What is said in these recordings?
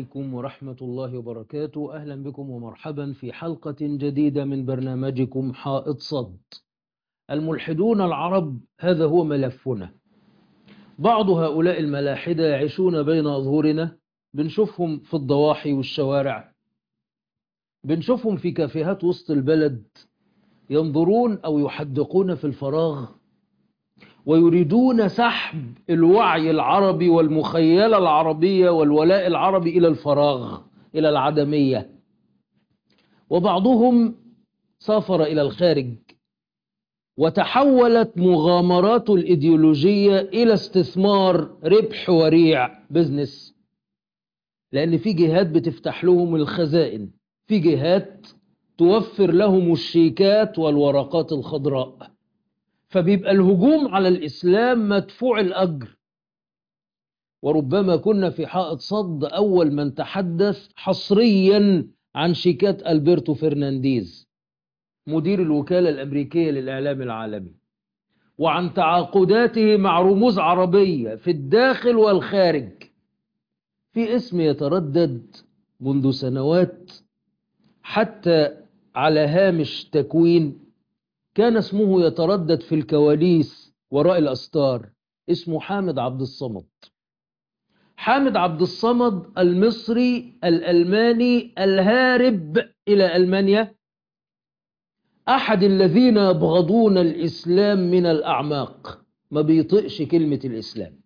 عليكم ورحمة الله وبركاته أهلا بكم ومرحبا في حلقة جديدة من برنامجكم حائط صد الملحدون العرب هذا هو ملفنا بعض هؤلاء الملاحدة يعيشون بين أظهرنا بنشوفهم في الضواحي والشوارع بنشوفهم في كافيهات وسط البلد ينظرون أو يحدقون في الفراغ ويريدون سحب الوعي العربي والمخيلة العربية والولاء العربي إلى الفراغ إلى العدمية وبعضهم سافر إلى الخارج وتحولت مغامراته الإيديولوجية إلى استثمار ربح وريع بزنس لأن في جهات بتفتح لهم الخزائن في جهات توفر لهم الشيكات والورقات الخضراء فبيبقى الهجوم على الإسلام مدفوع الأجر وربما كنا في حائط صد أول من تحدث حصريا عن شيكات ألبرتو فرنانديز مدير الوكالة الأمريكية للإعلام العالمي وعن تعاقداته مع رموز عربية في الداخل والخارج في اسم يتردد منذ سنوات حتى على هامش تكوين كان اسمه يتردد في الكواليس وراء الأستار اسمه حامد عبد الصمد حامد عبد الصمد المصري الألماني الهارب إلى ألمانيا أحد الذين يبغضون الإسلام من الأعماق ما بيطقش كلمة الإسلام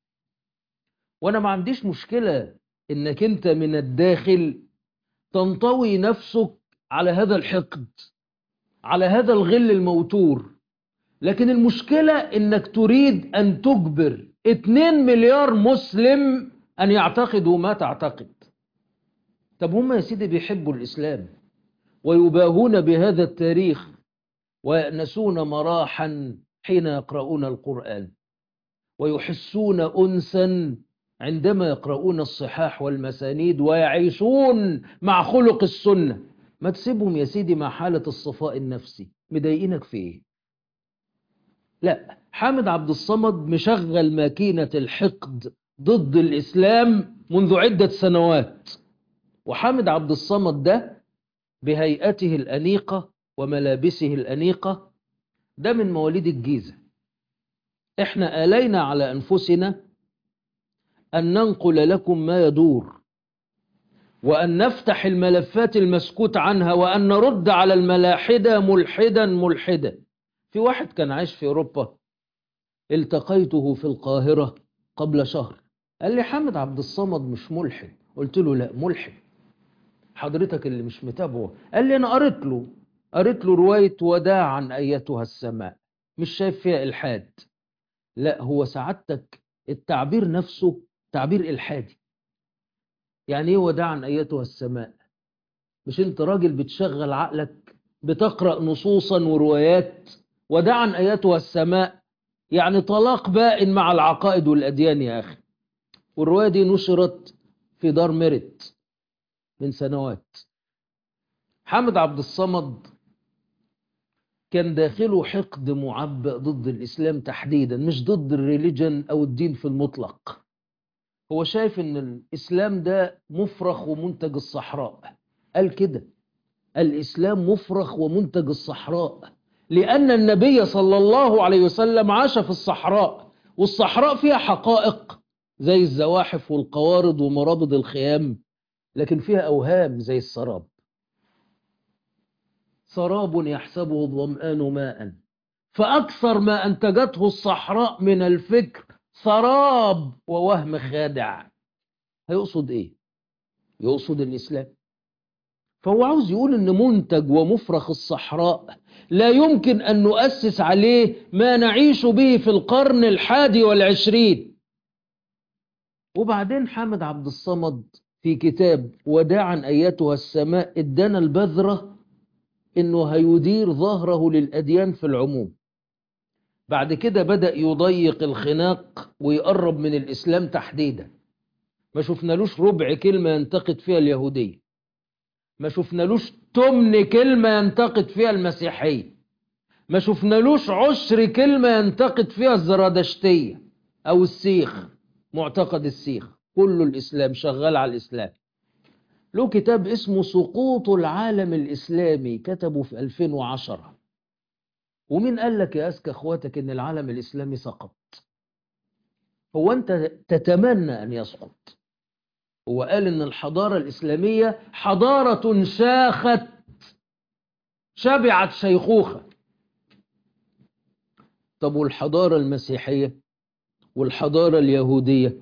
وأنا ما عنديش مشكلة إنك أنت من الداخل تنطوي نفسك على هذا الحقد على هذا الغل الموتور لكن المشكلة انك تريد ان تجبر 2 مليار مسلم ان يعتقدوا ما تعتقد طب هم يا سيدي بيحبوا الاسلام ويباهون بهذا التاريخ ويأنسون مراحا حين يقرؤون القرآن ويحسون أنسا عندما يقرؤون الصحاح والمسانيد ويعيشون مع خلق السنه ما تسيبهم يا سيدي مع حالة الصفاء النفسي مضايقينك في ايه لا حامد عبد الصمد مشغل ماكينة الحقد ضد الإسلام منذ عدة سنوات وحامد عبد الصمد ده بهيئته الأنيقة وملابسه الأنيقة ده من مواليد الجيزة احنا آلينا على أنفسنا أن ننقل لكم ما يدور وأن نفتح الملفات المسكوت عنها وأن نرد على الملاحدة ملحدا ملحدا في واحد كان عايش في أوروبا التقيته في القاهرة قبل شهر قال لي حامد عبد الصمد مش ملحد قلت له لا ملحد حضرتك اللي مش متابعه قال لي أنا قريت له قريت له رواية وداعا أيتها السماء مش شايف فيها إلحاد لا هو سعادتك التعبير نفسه تعبير إلحادي يعني ايه وداعا ايتها السماء مش انت راجل بتشغل عقلك بتقرا نصوصا وروايات وداعا ايتها السماء يعني طلاق بائن مع العقائد والاديان يا اخي والروايه دي نشرت في دار ميرت من سنوات حامد عبد الصمد كان داخله حقد معبأ ضد الإسلام تحديدا مش ضد الريليجن أو الدين في المطلق هو شايف ان الاسلام ده مفرخ ومنتج الصحراء قال كده الاسلام مفرخ ومنتج الصحراء لان النبي صلى الله عليه وسلم عاش في الصحراء والصحراء فيها حقائق زي الزواحف والقوارض ومرابض الخيام لكن فيها اوهام زي السراب سراب يحسبه الظمآن ماء فاكثر ما انتجته الصحراء من الفكر سراب ووهم خادع هيقصد ايه يقصد الاسلام فهو عاوز يقول ان منتج ومفرخ الصحراء لا يمكن ان نؤسس عليه ما نعيش به في القرن الحادي والعشرين وبعدين حامد عبد الصمد في كتاب وداعا ايتها السماء ادانا البذره انه هيدير ظهره للاديان في العموم بعد كده بدأ يضيق الخناق ويقرب من الإسلام تحديدا ما شفنالوش ربع كلمة ينتقد فيها اليهودية ما شفنالوش تمن كلمة ينتقد فيها المسيحية ما شفنالوش عشر كلمة ينتقد فيها الزرادشتية أو السيخ معتقد السيخ كله الإسلام شغال على الإسلام له كتاب اسمه سقوط العالم الإسلامي كتبه في 2010 ومين قال لك يا أذكى أخواتك إن العالم الإسلامي سقط هو أنت تتمنى أن يسقط هو قال إن الحضارة الإسلامية حضارة شاخت شبعت شيخوخة طب والحضارة المسيحية والحضارة اليهودية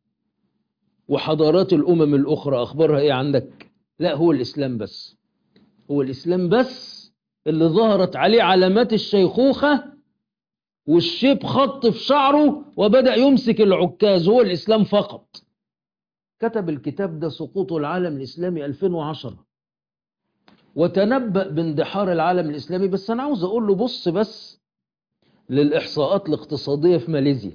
وحضارات الأمم الأخرى أخبارها إيه عندك لا هو الإسلام بس هو الإسلام بس اللي ظهرت عليه علامات الشيخوخة والشيب خط في شعره وبدأ يمسك العكاز هو الإسلام فقط كتب الكتاب ده سقوط العالم الإسلامي 2010 وتنبأ باندحار العالم الإسلامي بس أنا عاوز أقول له بص بس للإحصاءات الاقتصادية في ماليزيا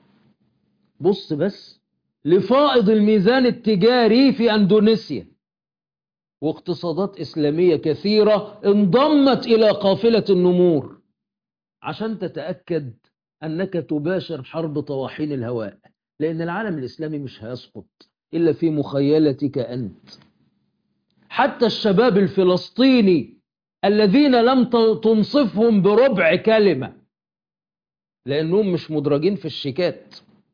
بص بس لفائض الميزان التجاري في أندونيسيا واقتصادات إسلامية كثيرة انضمت إلى قافلة النمور عشان تتأكد أنك تباشر حرب طواحين الهواء لأن العالم الإسلامي مش هيسقط إلا في مخيلتك أنت حتى الشباب الفلسطيني الذين لم تنصفهم بربع كلمة لأنهم مش مدرجين في الشيكات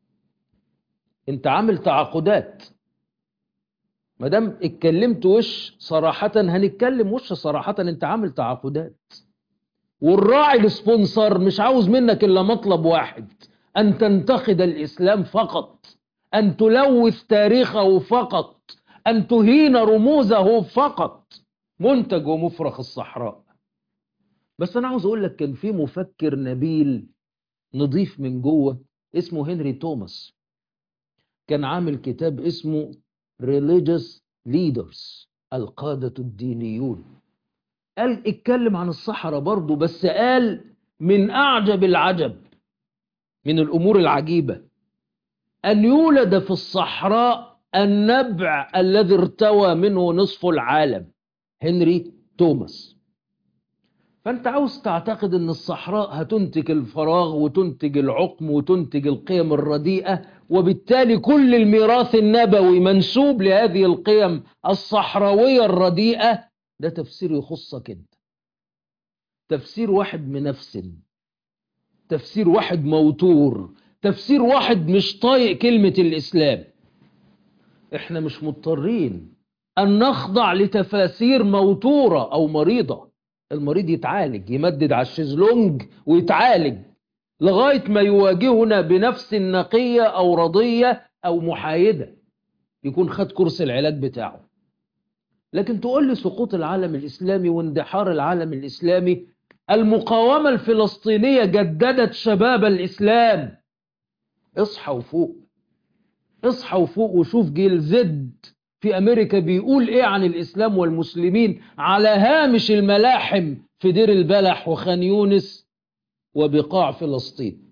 انت عامل تعاقدات ما دام اتكلمت وش صراحة هنتكلم وش صراحة انت عامل تعاقدات والراعي السبونسر مش عاوز منك الا مطلب واحد ان تنتقد الاسلام فقط ان تلوث تاريخه فقط ان تهين رموزه فقط منتج ومفرخ الصحراء بس انا عاوز اقول لك كان في مفكر نبيل نضيف من جوه اسمه هنري توماس كان عامل كتاب اسمه religious leaders القادة الدينيون قال اتكلم عن الصحراء برضه بس قال من أعجب العجب من الأمور العجيبة أن يولد في الصحراء النبع الذي ارتوى منه نصف العالم هنري توماس فأنت عاوز تعتقد أن الصحراء هتنتج الفراغ وتنتج العقم وتنتج القيم الرديئة وبالتالي كل الميراث النبوي منسوب لهذه القيم الصحراوية الرديئة ده تفسير يخصك انت تفسير واحد منفسن تفسير واحد موتور تفسير واحد مش طايق كلمة الإسلام احنا مش مضطرين أن نخضع لتفاسير موتورة أو مريضة المريض يتعالج يمدد على الشيزلونج ويتعالج لغاية ما يواجهنا بنفس نقية أو رضية أو محايدة يكون خد كورس العلاج بتاعه لكن تقول لي سقوط العالم الإسلامي واندحار العالم الإسلامي المقاومة الفلسطينية جددت شباب الإسلام اصحى وفوق اصحى وفوق وشوف جيل زد في أمريكا بيقول إيه عن الإسلام والمسلمين على هامش الملاحم في دير البلح وخان يونس وبقاع فلسطين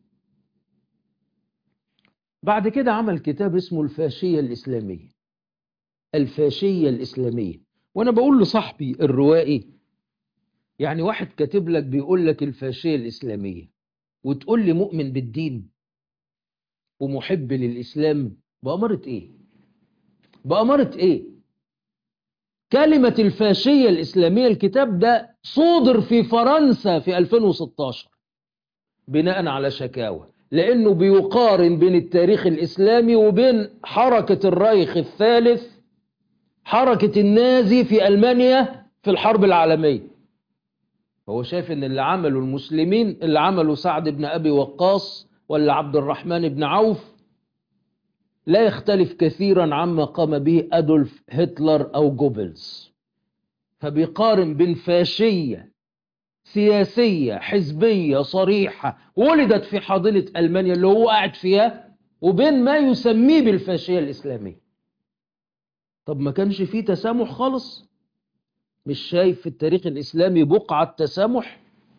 بعد كده عمل كتاب اسمه الفاشية الإسلامية الفاشية الإسلامية وأنا بقول لصاحبي الروائي يعني واحد كاتب لك بيقول لك الفاشية الإسلامية وتقول لي مؤمن بالدين ومحب للإسلام بأمارة إيه بأمارة إيه كلمة الفاشية الإسلامية الكتاب ده صودر في فرنسا في 2016 بناء على شكاوى لأنه بيقارن بين التاريخ الإسلامي وبين حركة الرايخ الثالث حركة النازي في ألمانيا في الحرب العالمية هو شايف ان اللي عمله المسلمين اللي عمله سعد بن أبي وقاص ولا عبد الرحمن بن عوف لا يختلف كثيرا عما قام به أدولف هتلر أو جوبلز فبيقارن بين فاشية سياسية حزبية صريحة ولدت في حاضنة ألمانيا اللي هو قاعد فيها وبين ما يسميه بالفاشية الإسلامية طب ما كانش فيه تسامح خالص مش شايف في التاريخ الإسلامي بقعة تسامح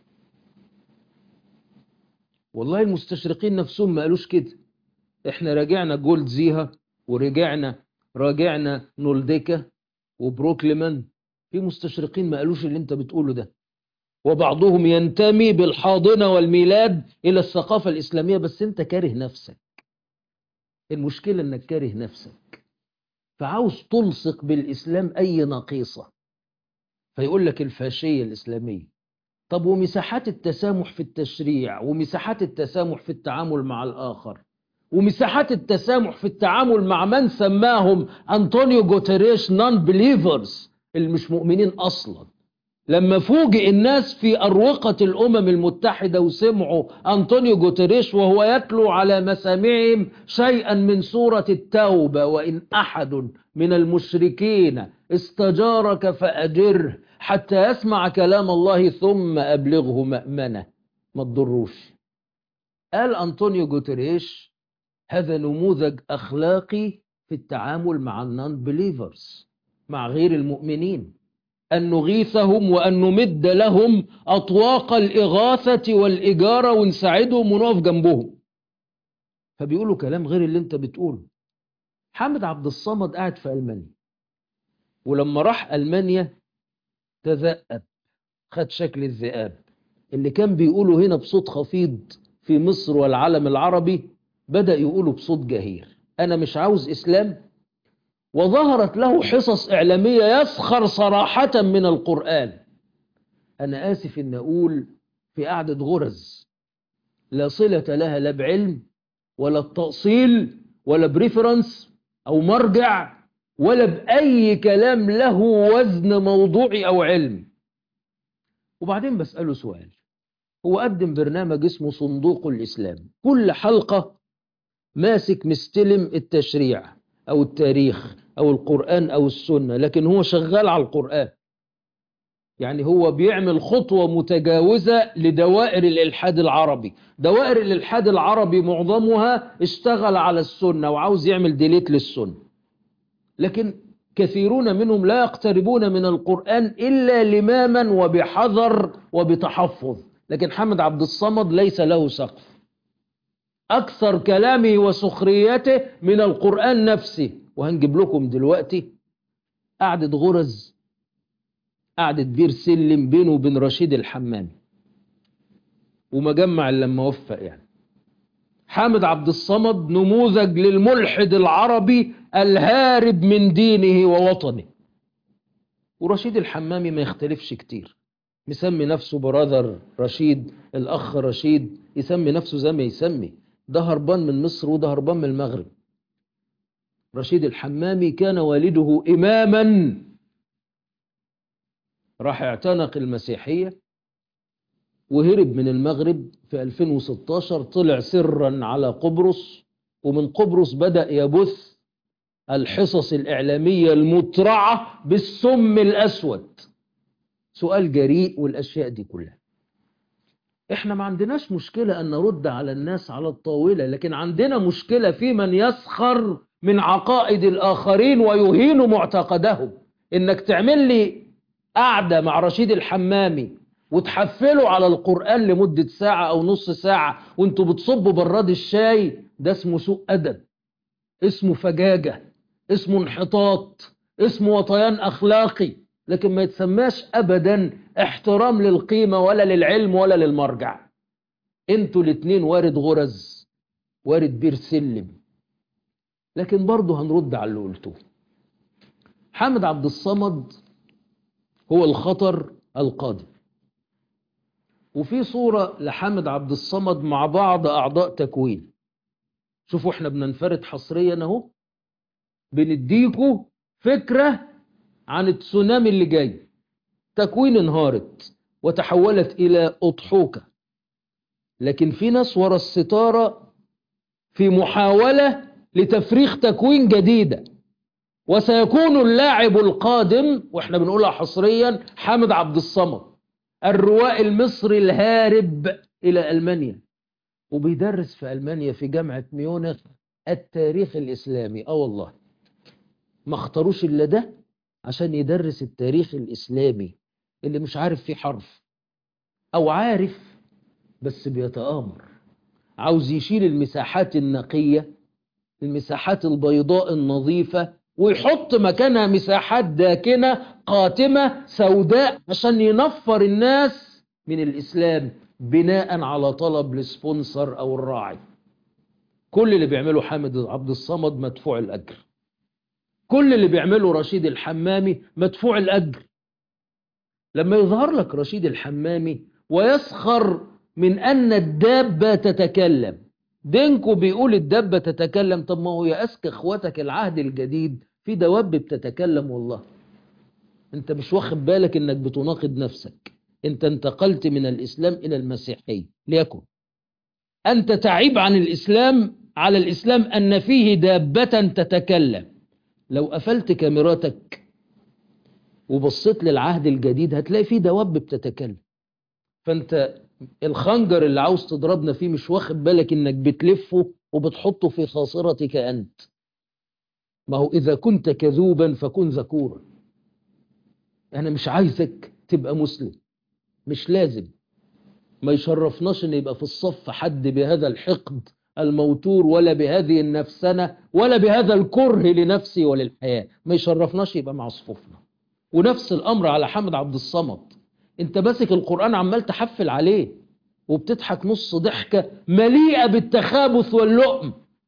والله المستشرقين نفسهم ما قالوش كده احنا راجعنا جولد زيها ورجعنا راجعنا نولديكا وبروكلمان في مستشرقين ما قالوش اللي انت بتقوله ده وبعضهم ينتمي بالحاضنة والميلاد إلى الثقافة الإسلامية بس أنت كاره نفسك المشكلة أنك كاره نفسك فعاوز تلصق بالإسلام أي نقيصة فيقول لك الفاشية الإسلامية طب ومساحات التسامح في التشريع ومساحات التسامح في التعامل مع الآخر ومساحات التسامح في التعامل مع من سماهم أنطونيو جوتيريش نون بليفرز اللي مش مؤمنين أصلا لما فوجئ الناس في أروقة الأمم المتحدة وسمعوا أنطونيو جوتيريش وهو يتلو على مسامعهم شيئا من سورة التوبة وإن أحد من المشركين استجارك فأجره حتى يسمع كلام الله ثم أبلغه مأمنة ما تضروش قال أنطونيو جوتيريش هذا نموذج أخلاقي في التعامل مع النون بليفرز مع غير المؤمنين أن نغيثهم وأن نمد لهم أطواق الإغاثة والإجارة ونساعدهم ونقف جنبهم فبيقولوا كلام غير اللي انت بتقوله حامد عبد الصمد قاعد في ألمانيا ولما راح ألمانيا تذأب خد شكل الذئاب اللي كان بيقوله هنا بصوت خفيض في مصر والعالم العربي بدأ يقوله بصوت جهير أنا مش عاوز إسلام وظهرت له حصص إعلامية يسخر صراحة من القرآن أنا آسف إن أقول في قعدة غرز لا صلة لها لا بعلم ولا التأصيل ولا بريفرنس أو مرجع ولا بأي كلام له وزن موضوعي أو علم وبعدين بسأله سؤال هو قدم برنامج اسمه صندوق الإسلام كل حلقة ماسك مستلم التشريع أو التاريخ أو القرآن أو السنة لكن هو شغال على القرآن يعني هو بيعمل خطوة متجاوزة لدوائر الإلحاد العربي دوائر الإلحاد العربي معظمها اشتغل على السنة وعاوز يعمل ديليت للسنة لكن كثيرون منهم لا يقتربون من القرآن إلا لماما وبحذر وبتحفظ لكن حمد عبد الصمد ليس له سقف أكثر كلامه وسخريته من القرآن نفسه وهنجيب لكم دلوقتي قعدة غرز قعدة بير سلم بينه وبين رشيد الحمامي ومجمع لما وفق يعني حامد عبد الصمد نموذج للملحد العربي الهارب من دينه ووطنه ورشيد الحمامي ما يختلفش كتير مسمي نفسه براذر رشيد الأخ رشيد يسمي نفسه زي ما يسمي ده هربان من مصر وده هربان من المغرب رشيد الحمامي كان والده إماما راح اعتنق المسيحية وهرب من المغرب في 2016 طلع سرا على قبرص ومن قبرص بدأ يبث الحصص الإعلامية المترعة بالسم الأسود سؤال جريء والأشياء دي كلها احنا ما عندناش مشكلة أن نرد على الناس على الطاولة لكن عندنا مشكلة في من يسخر من عقائد الآخرين ويهين معتقدهم إنك تعمل لي قعدة مع رشيد الحمامي وتحفله على القرآن لمدة ساعة أو نص ساعة وانتوا بتصبوا براد الشاي ده اسمه سوء أدب اسمه فجاجة اسمه انحطاط اسمه وطيان أخلاقي لكن ما يتسماش أبدا احترام للقيمة ولا للعلم ولا للمرجع انتوا الاتنين وارد غرز وارد بير سلم لكن برضه هنرد على اللي قلتوه حامد عبد الصمد هو الخطر القادم وفي صورة لحامد عبد الصمد مع بعض أعضاء تكوين شوفوا احنا بننفرد حصريا اهو بنديكوا فكرة عن التسونامي اللي جاي تكوين انهارت وتحولت إلى أضحوكة لكن في ناس ورا الستارة في محاولة لتفريخ تكوين جديدة وسيكون اللاعب القادم واحنا بنقولها حصريا حامد عبد الصمد الرواء المصري الهارب إلى ألمانيا وبيدرس في ألمانيا في جامعة ميونخ التاريخ الإسلامي آه والله ما اختاروش إلا ده عشان يدرس التاريخ الإسلامي اللي مش عارف فيه حرف أو عارف بس بيتآمر عاوز يشيل المساحات النقية المساحات البيضاء النظيفة ويحط مكانها مساحات داكنة قاتمة سوداء عشان ينفر الناس من الإسلام بناء على طلب السبونسر أو الراعي كل اللي بيعمله حامد عبد الصمد مدفوع الأجر كل اللي بيعمله رشيد الحمامي مدفوع الأجر لما يظهر لك رشيد الحمامي ويسخر من أن الدابة تتكلم دينكو بيقول الدابة تتكلم طب ما هو يا أسك إخواتك العهد الجديد في دواب بتتكلم والله انت مش واخد بالك انك بتناقض نفسك انت انتقلت من الإسلام إلى المسيحية ليكن أنت تعيب عن الإسلام على الإسلام أن فيه دابة تتكلم لو قفلت كاميراتك وبصيت للعهد الجديد هتلاقي فيه دواب بتتكلم فانت الخنجر اللي عاوز تضربنا فيه مش واخد بالك انك بتلفه وبتحطه في خاصرتك انت ما هو اذا كنت كذوبا فكن ذكورا انا مش عايزك تبقى مسلم مش لازم ما يشرفناش ان يبقى في الصف حد بهذا الحقد الموتور ولا بهذه النفسنة ولا بهذا الكره لنفسي وللحياة ما يشرفناش يبقى مع صفوفنا ونفس الأمر على حمد عبد الصمد انت ماسك القرآن عمال تحفل عليه وبتضحك نص ضحكة مليئة بالتخابث واللؤم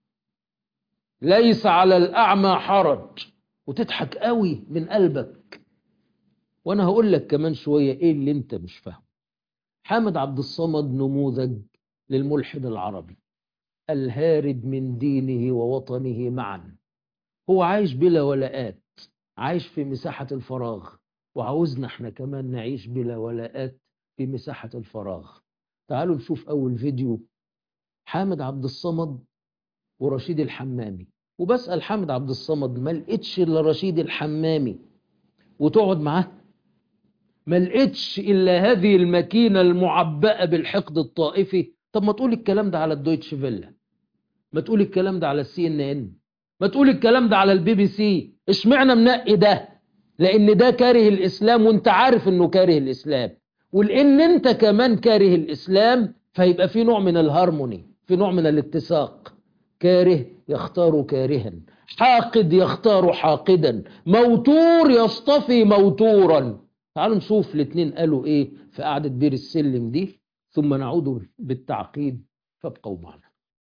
ليس على الأعمى حرج وتضحك قوي من قلبك وانا هقول لك كمان شوية ايه اللي انت مش فاهمه حامد عبد الصمد نموذج للملحد العربي الهارب من دينه ووطنه معا هو عايش بلا ولاءات عايش في مساحة الفراغ وعاوزنا احنا كمان نعيش بلا ولاءات في مساحة الفراغ تعالوا نشوف أول فيديو حامد عبد الصمد ورشيد الحمامي وبسأل حامد عبد الصمد ما لقيتش إلا رشيد الحمامي وتقعد معاه ما لقيتش إلا هذه الماكينة المعبأة بالحقد الطائفي طب ما تقول الكلام ده على الدويتش فيلا ما تقول الكلام ده على السي ان ان ما تقول الكلام ده على البي بي سي اشمعنى منقي ده لان ده كاره الاسلام وانت عارف انه كاره الاسلام ولان انت كمان كاره الاسلام فيبقى في نوع من الهارموني في نوع من الاتساق كاره يختار كارها حاقد يختار حاقدا موتور يصطفي موتورا تعالوا نشوف الاثنين قالوا ايه في قعدة بير السلم دي ثم نعود بالتعقيد فابقوا معنا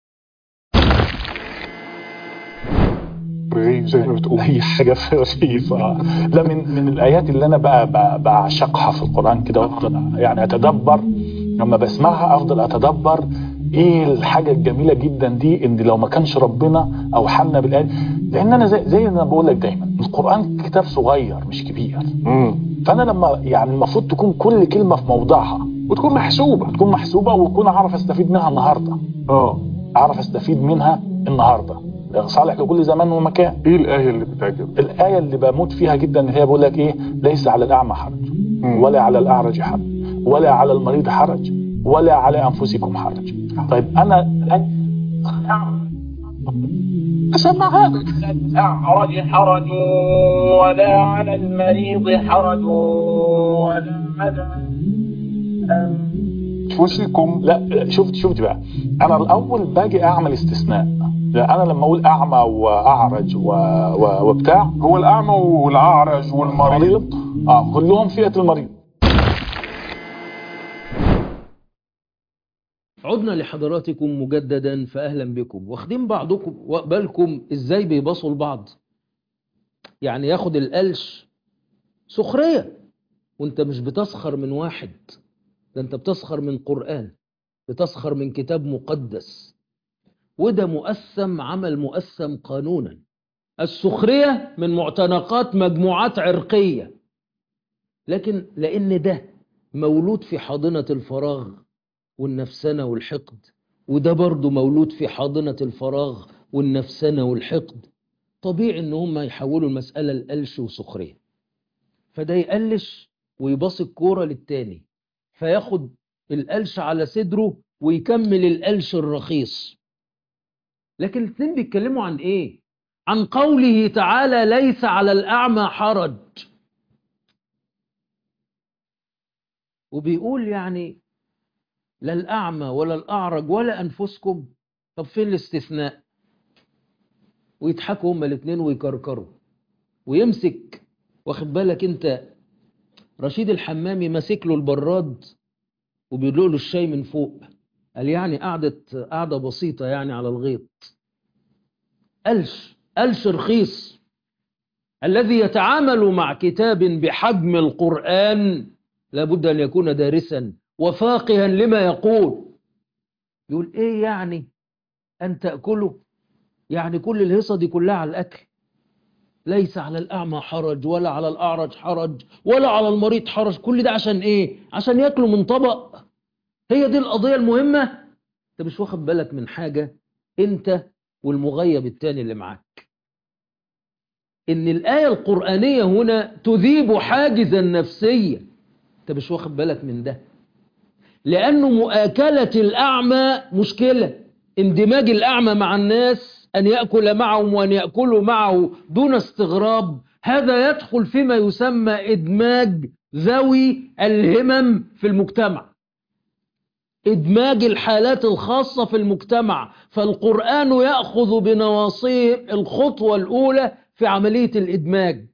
زي ما بتقول هي حاجة خفيفة لا من من الآيات اللي أنا بقى بقى بعشقها في القرآن كده وأفضل يعني أتدبر لما بسمعها أفضل أتدبر إيه الحاجة الجميلة جدا دي إن لو ما كانش ربنا أو حنا بالآية لأن أنا زي, زي ما بقول لك دايما القرآن كتاب صغير مش كبير مم. فأنا لما يعني المفروض تكون كل كلمة في موضعها وتكون محسوبة تكون محسوبة وأكون أعرف أستفيد منها النهاردة اه أعرف أستفيد منها النهاردة صالح لكل زمان ومكان ايه الآية اللي بتعجبك الآية اللي بموت فيها جدا اللي هي بقول لك إيه ليس على الأعمى حرج مم. ولا على الأعرج حرج ولا على المريض حرج ولا على أنفسكم حرج طيب أنا أسمع هذا الأعرج حرج ولا على المريض حرج ولا على أنفسكم لا شفت شفت بقى أنا الأول باجي أعمل استثناء لا أنا لما أقول أعمى وأعرج و... و... وبتاع هو الأعمى والأعرج والمريض مريض اه كلهم فئة المريض عدنا لحضراتكم مجددا فأهلا بكم واخدين بعضكم بالكم ازاي بيبصوا لبعض يعني ياخد القلش سخرية وانت مش بتسخر من واحد ده انت بتسخر من قرآن بتسخر من كتاب مقدس وده مؤسم عمل مؤسم قانونا السخرية من معتنقات مجموعات عرقية لكن لأن ده مولود في حاضنة الفراغ والنفسنة والحقد وده برضه مولود في حاضنة الفراغ والنفسنة والحقد طبيعي ان هم يحولوا المسألة لقلش وسخرية فده يقلش ويباص الكورة للتاني فياخد القلش على صدره ويكمل القلش الرخيص لكن الاثنين بيتكلموا عن ايه عن قوله تعالى ليس على الأعمى حرج وبيقول يعني لا الأعمى ولا الأعرج ولا أنفسكم طب فين الاستثناء ويضحكوا هما الاثنين ويكركروا ويمسك واخد بالك انت رشيد الحمامي ماسك له البراد وبيدلق له الشاي من فوق قال يعني قعدة قعدة بسيطة يعني على الغيط قلش قلش رخيص الذي يتعامل مع كتاب بحجم القرآن لابد أن يكون دارسا وفاقها لما يقول يقول إيه يعني أن تأكله يعني كل الهيصة دي كلها على الأكل ليس على الأعمى حرج ولا على الأعرج حرج ولا على المريض حرج كل ده عشان إيه عشان يأكلوا من طبق هي دي القضية المهمة أنت مش واخد بالك من حاجة أنت والمغيب التاني اللي معاك إن الآية القرآنية هنا تذيب حاجزا نفسيا أنت مش واخد بالك من ده لأنه مؤاكلة الأعمى مشكلة اندماج الأعمى مع الناس أن يأكل معهم وأن يأكلوا معه دون استغراب هذا يدخل فيما يسمى إدماج ذوي الهمم في المجتمع إدماج الحالات الخاصة في المجتمع فالقرآن يأخذ بنواصيه الخطوة الأولى في عملية الإدماج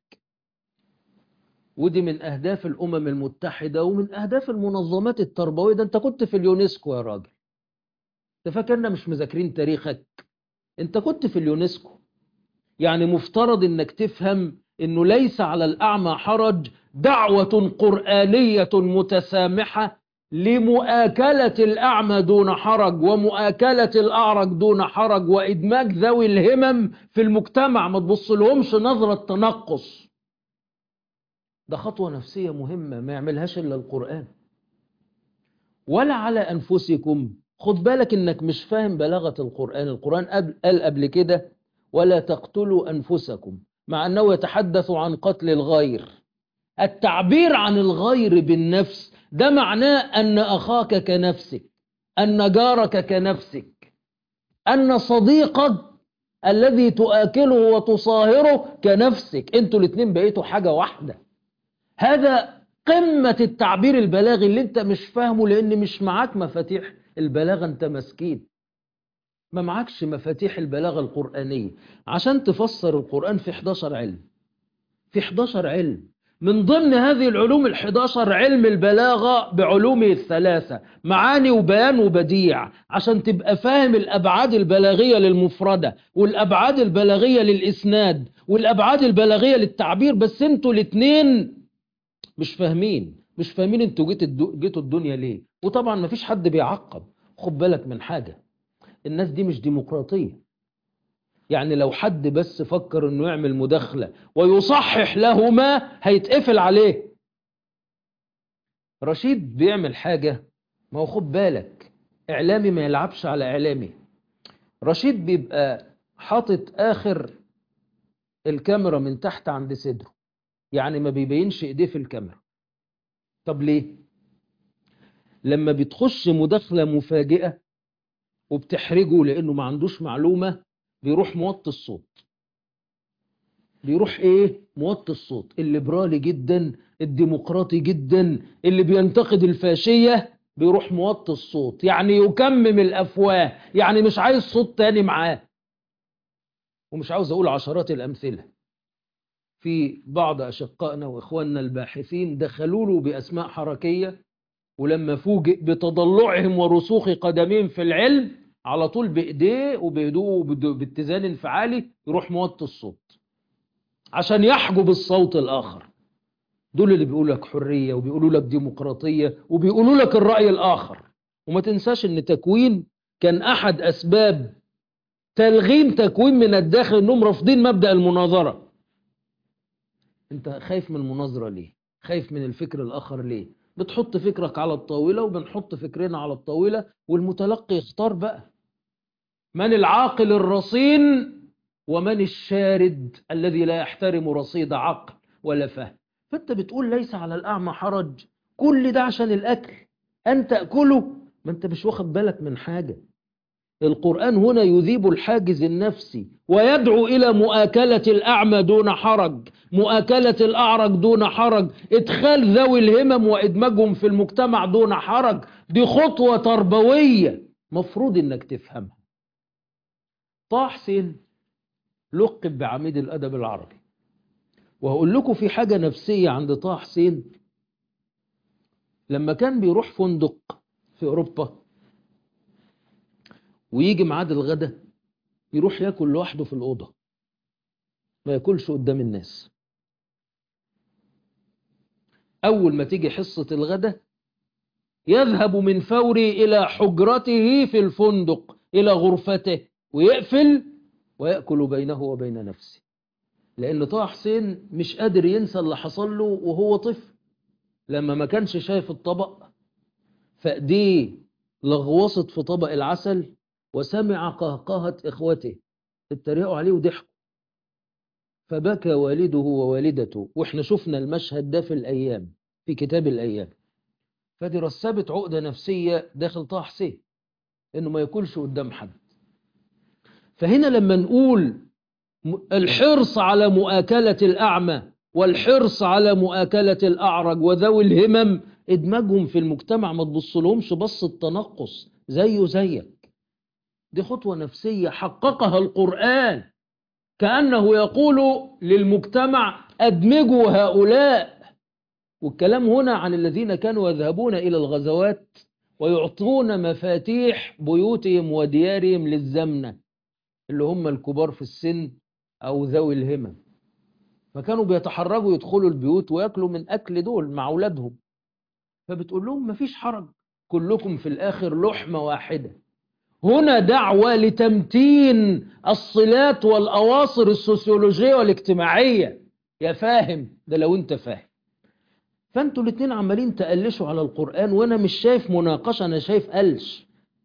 ودي من أهداف الأمم المتحدة ومن أهداف المنظمات التربوية ده أنت كنت في اليونسكو يا راجل أنت فاكرنا مش مذاكرين تاريخك أنت كنت في اليونسكو يعني مفترض أنك تفهم أنه ليس على الأعمى حرج دعوة قرآنية متسامحة لمؤاكلة الأعمى دون حرج ومؤاكلة الأعرج دون حرج وإدماج ذوي الهمم في المجتمع ما تبص لهمش نظرة تنقص ده خطوة نفسية مهمة ما يعملهاش إلا القرآن ولا على أنفسكم خد بالك إنك مش فاهم بلاغة القرآن القرآن قال قبل كده ولا تقتلوا أنفسكم مع أنه يتحدث عن قتل الغير التعبير عن الغير بالنفس ده معناه أن أخاك كنفسك أن جارك كنفسك أن صديقك الذي تؤكله وتصاهره كنفسك انتوا الاثنين بقيتوا حاجة واحدة هذا قمة التعبير البلاغي اللي انت مش فاهمه لان مش معاك مفاتيح البلاغة انت مسكين ما معكش مفاتيح البلاغة القرآنية عشان تفسر القرآن في 11 علم في 11 علم من ضمن هذه العلوم الحداشر علم البلاغة بعلومه الثلاثة معاني وبيان وبديع عشان تبقى فاهم الأبعاد البلاغية للمفردة والأبعاد البلاغية للإسناد والأبعاد البلاغية للتعبير بس انتوا الاتنين مش فاهمين مش فاهمين انتوا جيتوا جيتوا الدنيا ليه وطبعا مفيش حد بيعقب خد بالك من حاجة الناس دي مش ديمقراطية يعني لو حد بس فكر انه يعمل مداخلة ويصحح له ما هيتقفل عليه رشيد بيعمل حاجة ما هو خد بالك اعلامي ما يلعبش على اعلامي رشيد بيبقى حاطط اخر الكاميرا من تحت عند صدره يعني ما بيبينش ايديه في الكاميرا طب ليه لما بتخش مداخلة مفاجئة وبتحرجه لانه ما عندوش معلومة بيروح موطي الصوت بيروح ايه موطي الصوت الليبرالي جدا الديمقراطي جدا اللي بينتقد الفاشية بيروح موطي الصوت يعني يكمم الافواه يعني مش عايز صوت تاني معاه ومش عاوز اقول عشرات الامثله في بعض اشقائنا واخواننا الباحثين دخلوا له باسماء حركيه ولما فوجئ بتضلعهم ورسوخ قدمهم في العلم على طول بايديه وبهدوء باتزان انفعالي يروح موطي الصوت عشان يحجب الصوت الاخر دول اللي بيقولوا لك حريه وبيقولوا لك ديمقراطيه وبيقولوا لك الراي الاخر وما تنساش ان تكوين كان احد اسباب تلغيم تكوين من الداخل انهم رافضين مبدا المناظره انت خايف من المناظره ليه خايف من الفكر الاخر ليه بتحط فكرك على الطاوله وبنحط فكرنا على الطاوله والمتلقي يختار بقى من العاقل الرصين ومن الشارد الذي لا يحترم رصيد عقل ولا فهم فانت بتقول ليس على الاعمى حرج كل ده عشان الاكل ان تاكله ما انت مش واخد بالك من حاجه القرآن هنا يذيب الحاجز النفسي ويدعو إلى مؤاكلة الأعمى دون حرج مؤاكلة الأعرج دون حرج إدخال ذوي الهمم وإدماجهم في المجتمع دون حرج دي خطوة تربوية مفروض إنك تفهمها طه حسين لقب بعميد الأدب العربي وهقول لكم في حاجة نفسية عند طه حسين لما كان بيروح فندق في أوروبا ويجي ميعاد الغدا يروح ياكل لوحده في الأوضة ما ياكلش قدام الناس أول ما تيجي حصة الغداء يذهب من فوري إلى حجرته في الفندق إلى غرفته ويقفل ويأكل بينه وبين نفسه لأن طه حسين مش قادر ينسى اللي حصل له وهو طفل لما ما كانش شايف الطبق فأيديه لغوصت في طبق العسل وسمع قهقهة إخوته اتريقوا عليه وضحكوا فبكى والده ووالدته واحنا شفنا المشهد ده في الأيام في كتاب الأيام فدي رسبت عقدة نفسية داخل طه حسين انه ما ياكلش قدام حد فهنا لما نقول م- الحرص على مؤاكلة الأعمى والحرص على مؤاكلة الأعرج وذوي الهمم إدماجهم في المجتمع ما تبصلهمش بص التنقص زيه زيك دي خطوة نفسية حققها القرآن كأنه يقول للمجتمع أدمجوا هؤلاء والكلام هنا عن الذين كانوا يذهبون إلى الغزوات ويعطون مفاتيح بيوتهم وديارهم للزمنة اللي هم الكبار في السن أو ذوي الهمم فكانوا بيتحرجوا يدخلوا البيوت ويأكلوا من أكل دول مع أولادهم فبتقول لهم مفيش حرج كلكم في الآخر لحمة واحدة هنا دعوة لتمتين الصلات والأواصر السوسيولوجية والاجتماعية يا فاهم ده لو انت فاهم فانتوا الاتنين عمالين تقلشوا على القرآن وانا مش شايف مناقشة انا شايف قلش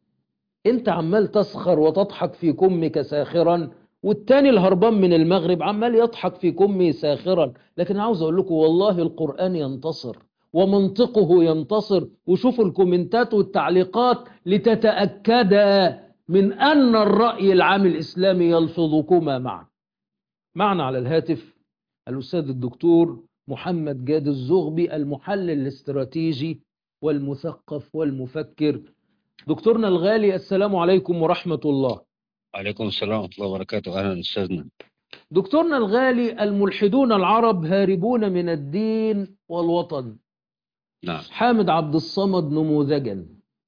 انت عمال تسخر وتضحك في كمك ساخرا والتاني الهربان من المغرب عمال يضحك في كمه ساخرا لكن عاوز اقول لكم والله القرآن ينتصر ومنطقه ينتصر وشوفوا الكومنتات والتعليقات لتتأكد من أن الرأي العام الإسلامي يلفظكما معا معنا على الهاتف الأستاذ الدكتور محمد جاد الزغبي المحلل الاستراتيجي والمثقف والمفكر دكتورنا الغالي السلام عليكم ورحمة الله وعليكم السلام ورحمة الله وبركاته أهلا أستاذنا دكتورنا الغالي الملحدون العرب هاربون من الدين والوطن نعم حامد عبد الصمد نموذجا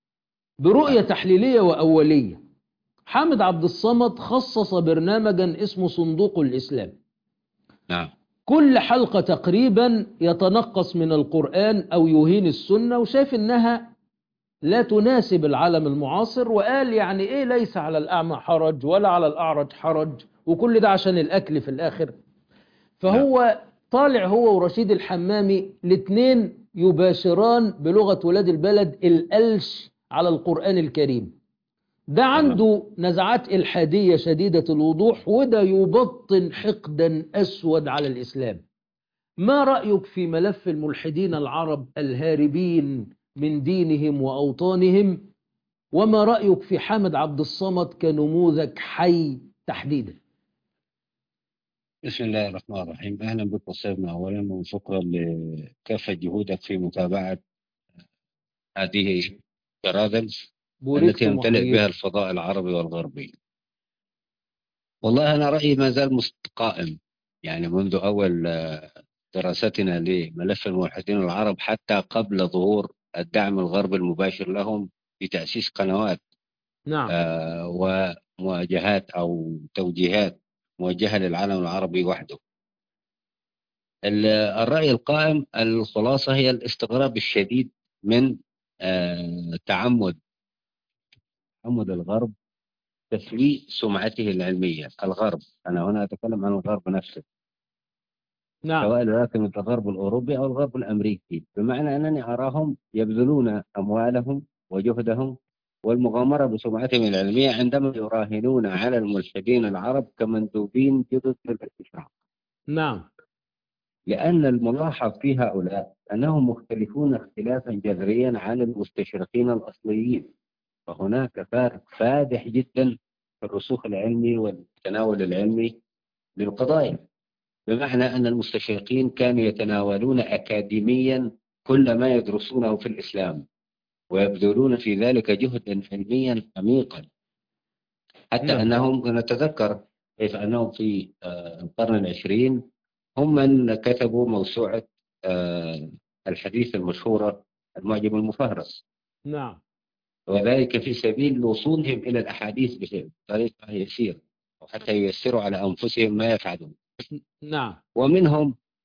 برؤية تحليلية وأولية حامد عبد الصمد خصص برنامجا اسمه صندوق الإسلام نعم كل حلقة تقريبا يتنقص من القرآن أو يهين السنة وشايف إنها لا تناسب العالم المعاصر وقال يعني إيه ليس على الأعمى حرج ولا على الأعرج حرج وكل ده عشان الأكل في الآخر فهو طالع هو ورشيد الحمامي الاثنين يباشران بلغة ولاد البلد الألش على القرآن الكريم ده عنده نزعات إلحادية شديدة الوضوح وده يبطن حقدا أسود على الإسلام ما رأيك في ملف الملحدين العرب الهاربين من دينهم وأوطانهم وما رأيك في حامد عبد الصمد كنموذج حي تحديدا بسم الله الرحمن الرحيم أهلا بك أستاذنا أولا وشكرا لكافة جهودك في متابعة هذه الجرائد بوريكم التي يمتلئ وحييكم. بها الفضاء العربي والغربي والله أنا رأيي ما زال مست- قائم يعني منذ أول آه، دراستنا لملف الملحدين العرب حتى قبل ظهور الدعم الغربي المباشر لهم في تأسيس قنوات نعم آه، ومواجهات أو توجيهات موجهة للعالم العربي وحده ال- الرأي القائم الخلاصة هي الاستغراب الشديد من آه، تعمد تعمد الغرب تسويء سمعته العلمية الغرب أنا هنا أتكلم عن الغرب نفسه نعم سواء لكن الغرب الأوروبي أو الغرب الأمريكي بمعنى أنني أراهم يبذلون أموالهم وجهدهم والمغامرة بسمعتهم العلمية عندما يراهنون على الملحدين العرب كمندوبين جدد للاستشراق نعم لأن الملاحظ في هؤلاء أنهم مختلفون اختلافا جذريا عن المستشرقين الأصليين فهناك فارق فادح جدا في الرسوخ العلمي والتناول العلمي للقضايا بمعنى أن المستشرقين كانوا يتناولون أكاديميا كل ما يدرسونه في الإسلام ويبذلون في ذلك جهدا علميا عميقا حتى نعم. أنهم نتذكر كيف أنهم في آه، القرن العشرين هم من كتبوا موسوعة آه، الحديث المشهورة المعجم المفهرس نعم وذلك في سبيل وصولهم إلى الأحاديث بطريقة يسيرة وحتى ييسروا على أنفسهم ما يفعلون نعم ومنهم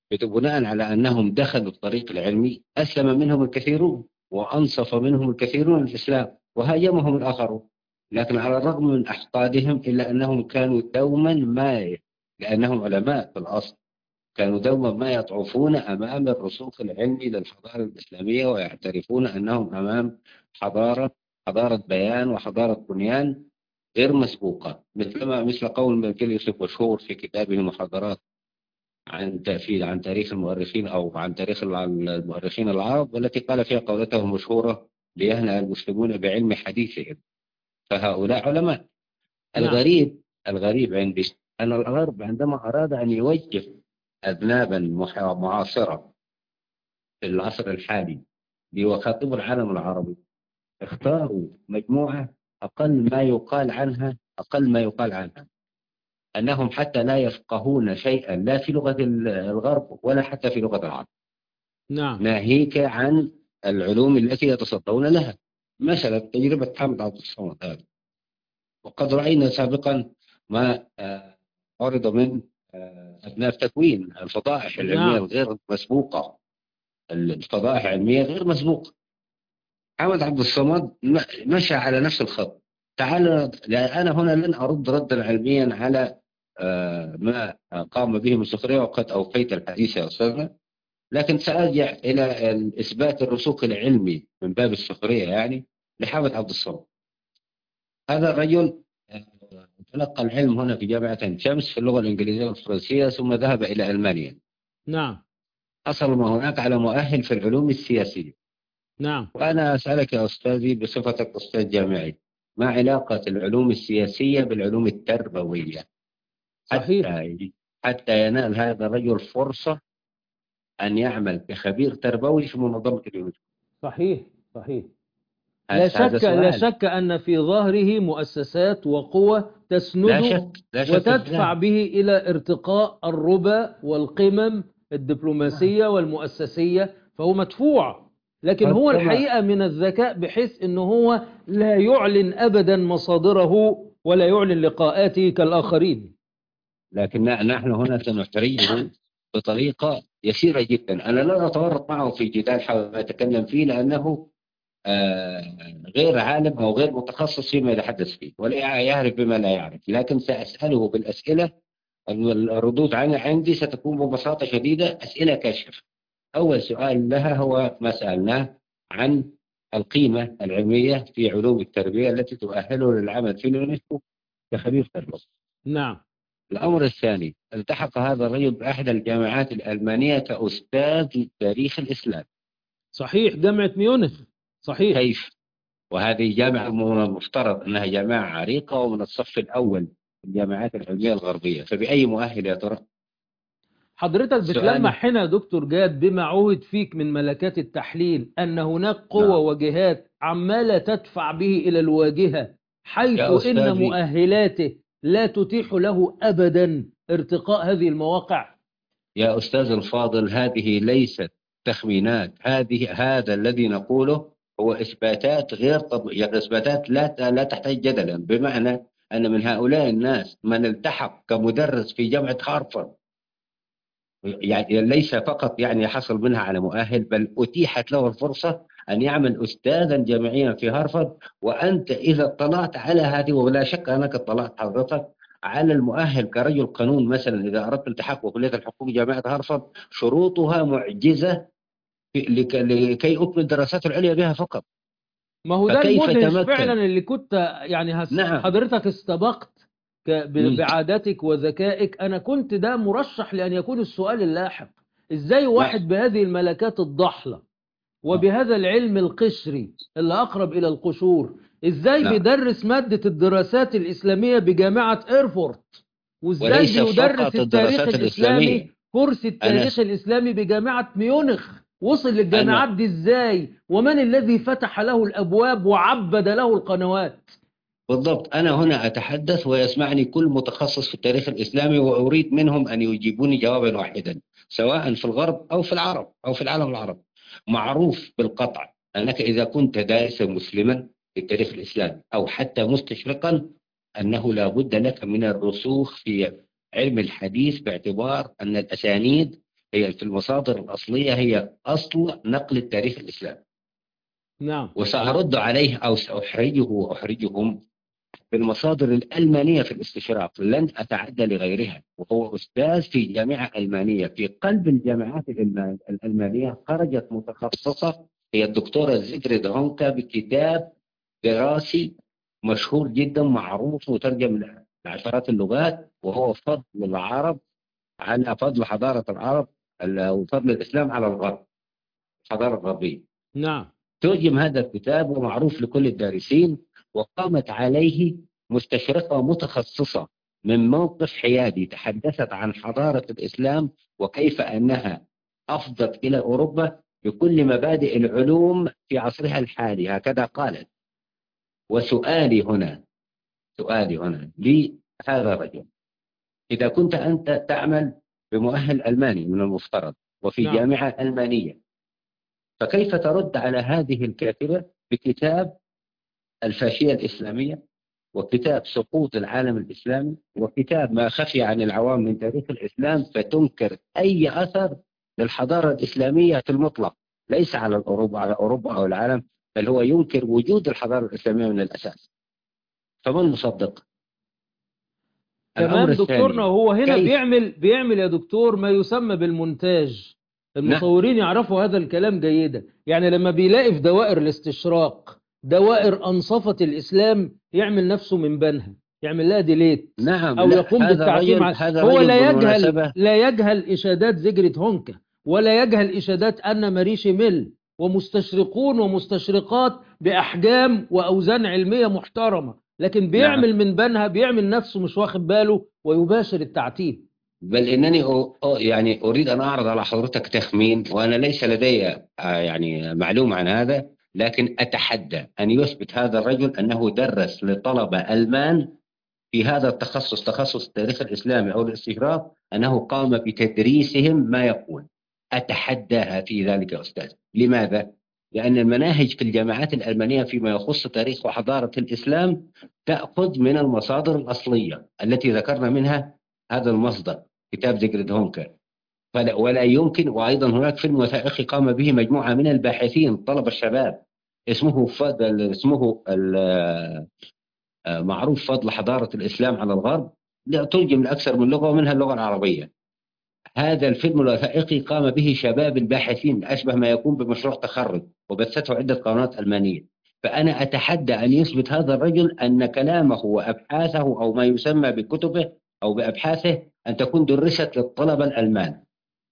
بناء على أنهم دخلوا الطريق العلمي أسلم منهم الكثيرون وأنصف منهم الكثيرون الإسلام وهاجمهم الآخرون لكن على الرغم من أحقادهم إلا أنهم كانوا دوما ما لأنهم علماء في الأصل كانوا دوما ما يضعفون أمام الرسوخ العلمي للحضارة الإسلامية ويعترفون أنهم أمام حضارة حضارة بيان وحضارة بنيان غير مسبوقة مثلما مثل قول ميكل يوسف مشهور في كتابه المحاضرات عن تأفيد عن تاريخ المؤرخين أو عن تاريخ المؤرخين العرب والتي قال فيها قولته المشهورة ليهنأ المسلمون بعلم حديثهم فهؤلاء علماء نعم. الغريب الغريب عندي أن الغرب عندما أراد أن يوجه أذنابا مح- معاصرة في العصر الحالي ليخاطبوا العالم العربي اختاروا مجموعة أقل ما يقال عنها أقل ما يقال عنها أنهم حتى لا يفقهون شيئا لا في لغة ال- الغرب ولا حتى في لغة العرب نعم ناهيك عن العلوم التي يتصدون لها مثلا تجربة حامد عبد الصمد هذا وقد رأينا سابقا ما آه، عرض من آه، أبناء التكوين الفضائح العلمية نعم. الغير مسبوقة الفضائح العلمية غير مسبوقة حامد عبد الصمد م- مشى على نفس الخط تعال لا، أنا هنا لن أرد ردا علميا على آه، ما قام به من سخرية وقد أوفيت الحديث يا أستاذنا لكن سأرجع إلى إثبات الرسوخ العلمي من باب السخرية يعني لحامد عبد الصمد هذا الرجل آه، تلقى العلم هنا في جامعة عين شمس في اللغة الإنجليزية والفرنسية ثم ذهب إلى ألمانيا نعم حصل ما هناك على مؤهل في العلوم السياسية نعم وأنا أسألك يا أستاذي بصفتك أستاذ جامعي ما علاقة العلوم السياسية بالعلوم التربوية صحيح حتى حتى ينال هذا الرجل فرصة أن يعمل كخبير تربوي في منظمة اليونسكو صحيح صحيح هذا- لا هذا شك لا سؤال. شك أن في ظهره مؤسسات وقوة لا تسنده شك لا شك وتدفع في به إلى ارتقاء الربا والقمم الدبلوماسية والمؤسسية فهو مدفوع لكن هو طبعا. الحقيقة من الذكاء بحيث أنه هو لا يعلن أبدا مصادره ولا يعلن لقاءاته كالآخرين لكن نحن هنا سنحترجه بطريقة يسيرة جدا أنا لا أتورط معه في جدال حول ما يتكلم فيه لأنه آه، غير عالم أو غير متخصص فيما يتحدث فيه ولا يعرف بما لا يعرف لكن سأسأله بالأسئلة الردود عنها عندي ستكون ببساطة شديدة أسئلة كاشفة أول سؤال لها هو ما سألناه عن القيمة العلمية في علوم التربية التي تؤهله للعمل في اليونسكو كخبير تربوي نعم الأمر الثاني التحق هذا الرجل بأحدى الجامعات الألمانية كأستاذ تاريخ الإسلام صحيح جامعة ميونخ صحيح كيف؟ وهذه جامعة من المفترض أنها جامعة عريقة ومن الصف الأول في الجامعات العلمية الغربية فبأي مؤهل يا ترى؟ حضرتك سؤال. بتلمح هنا يا دكتور جاد بما عهد فيك من ملكات التحليل أن هناك قوة نعم. وجهات عمالة تدفع به إلى الواجهة حيث يا إن أستاذي. مؤهلاته لا تتيح له أبدا ارتقاء هذه المواقع يا أستاذ الفاضل هذه ليست تخمينات هذه هذا الذي نقوله هو إثباتات غير طب... يعني إثباتات لا لا تحتاج جدلا بمعنى أن من هؤلاء الناس من التحق كمدرس في جامعة هارفارد يعني ليس فقط يعني حصل منها على مؤهل بل أتيحت له الفرصة أن يعمل أستاذا جامعيا في هارفارد وأنت إذا اطلعت على هذه ولا شك أنك اطلعت حضرتك على المؤهل كرجل قانون مثلا إذا أردت التحق بكلية الحقوق جامعة هارفارد شروطها معجزة في- لك- لكي أكمل دراسات العليا بها فقط ما هو ده فكيف المدهش تمكن؟ فعلا اللي كنت يعني هس نعم. حضرتك استبقت ك- ب- مم. بعادتك وذكائك أنا كنت ده مرشح لأن يكون السؤال اللاحق إزاي واحد بهذه الملكات الضحلة وبهذا العلم القشري اللي أقرب إلى القشور إزاي نعم. بيدرس مادة الدراسات الإسلامية بجامعة إيرفورت وإزاي وليس بيدرس فقط التاريخ الدراسات الإسلامي الإسلامية. كرسي التاريخ الإسلامي بجامعة ميونخ وصل للجامعات أنا- دي إزاي ومن الذي فتح له الأبواب وعبد له القنوات بالضبط أنا هنا أتحدث ويسمعني كل متخصص في التاريخ الإسلامي وأريد منهم أن يجيبوني جوابا واحدا سواء في الغرب أو في العرب أو في العالم العربي معروف بالقطع أنك إذا كنت دارسا مسلما في التاريخ الإسلامي أو حتى مستشرقا أنه لا بد لك من الرسوخ في علم الحديث باعتبار أن الأسانيد هي في المصادر الأصلية هي أصل نقل التاريخ الإسلامي نعم وسأرد عليه أو سأحرجه وأحرجهم بالمصادر الألمانية في الاستشراق لن أتعدى لغيرها وهو أستاذ في جامعة ألمانية في قلب الجامعات الألمان- الألمانية خرجت متخصصة هي الدكتورة زيجريد هونكا بكتاب دراسي مشهور جدا معروف مترجم لعشرات اللغات وهو فضل العرب على فضل حضارة العرب ال- وفضل الإسلام على الغرب الحضارة الغربية نعم ترجم هذا الكتاب ومعروف لكل الدارسين وقامت عليه مستشرقة متخصصة من موقف حيادي تحدثت عن حضارة الإسلام وكيف أنها أفضت إلى أوروبا بكل مبادئ العلوم في عصرها الحالي هكذا قالت وسؤالي هنا سؤالي هنا لهذا الرجل إذا كنت أنت تعمل بمؤهل ألماني من المفترض وفي نعم. جامعة ألمانية فكيف ترد على هذه الكاتبة بكتاب الفاشية الإسلامية وكتاب سقوط العالم الإسلامي وكتاب ما خفي عن العوام من تاريخ الإسلام فتنكر أي أثر للحضارة الإسلامية في المطلق ليس على أوروبا على أوروبا أو العالم بل هو ينكر وجود الحضارة الإسلامية من الأساس فمن مصدق؟ تمام الأمر دكتورنا الثاني، هو هنا كيف؟ بيعمل بيعمل يا دكتور ما يسمى بالمونتاج المصورين يعرفوا هذا الكلام جيدا يعني لما بيلاقي في دوائر الاستشراق دوائر أنصفت الإسلام يعمل نفسه من بنها يعمل لها ديليت نعم أو لا، يقوم هذا بالتعقيم رجل- على هذا هو رجل لا بالمناسبة يجهل لا يجهل إشادات زجرة هونكا ولا يجهل إشادات أن ماري شيميل ومستشرقون ومستشرقات بأحجام وأوزان علمية محترمة لكن بيعمل من بنها بيعمل نفسه مش واخد باله ويباشر التعتيم بل انني أ- أ- يعني اريد ان اعرض على حضرتك تخمين وانا ليس لدي آه، يعني معلومه عن هذا لكن اتحدى ان يثبت هذا الرجل انه درس لطلبه المان في هذا التخصص تخصص التاريخ الاسلامي او الاستشراق انه قام بتدريسهم ما يقول اتحداها في ذلك يا استاذ لماذا؟ لان المناهج في الجامعات الالمانيه فيما يخص تاريخ وحضاره الاسلام تاخذ من المصادر الاصليه التي ذكرنا منها هذا المصدر كتاب زيجريد هونكر فلا ولا يمكن وايضا هناك فيلم وثائقي قام به مجموعه من الباحثين طلبه الشباب اسمه فضل اسمه ال- آه، معروف فضل حضاره الاسلام على الغرب لا ترجم لاكثر من لغه ومنها اللغه العربيه. هذا الفيلم الوثائقي قام به شباب الباحثين اشبه ما يكون بمشروع تخرج وبثته عده قنوات المانيه. فانا اتحدى ان يثبت هذا الرجل ان كلامه وابحاثه او ما يسمى بكتبه او بابحاثه ان تكون درست للطلبه الالمان.